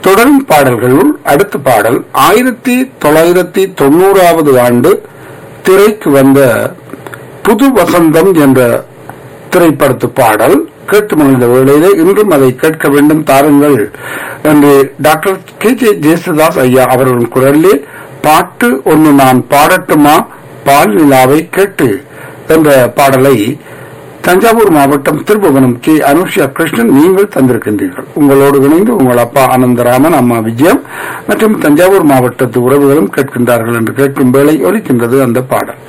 தொடரும் பாடல்களுள் அடுத்த பாடல் ஆயிரத்தி தொள்ளாயிரத்தி தொண்ணூறாவது ஆண்டு திரைக்கு வந்த புது வசந்தம் என்ற திரைப்படத்து பாடல் கேட்டு மகிழ்ந்த வேளையிலே இன்றும் அதை கேட்க வேண்டும் தாருங்கள் என்று டாக்டர் கே ஜே ஜேசுதாஸ் ஐயா அவர்களின் குரலிலே பாட்டு ஒன்று நான் பாடட்டுமா பால் நிலாவை கேட்டு என்ற பாடலை தஞ்சாவூர் மாவட்டம் திருபுவனம் கே அனுஷியா கிருஷ்ணன் நீங்கள் தந்திருக்கின்றீர்கள் உங்களோடு இணைந்து உங்கள் அப்பா அனந்தராமன் அம்மா விஜயம் மற்றும் தஞ்சாவூர் மாவட்டத்து உறவுகளும் கேட்கின்றார்கள் என்று கேட்கும் வேளை ஒலிக்கின்றது அந்த பாடல்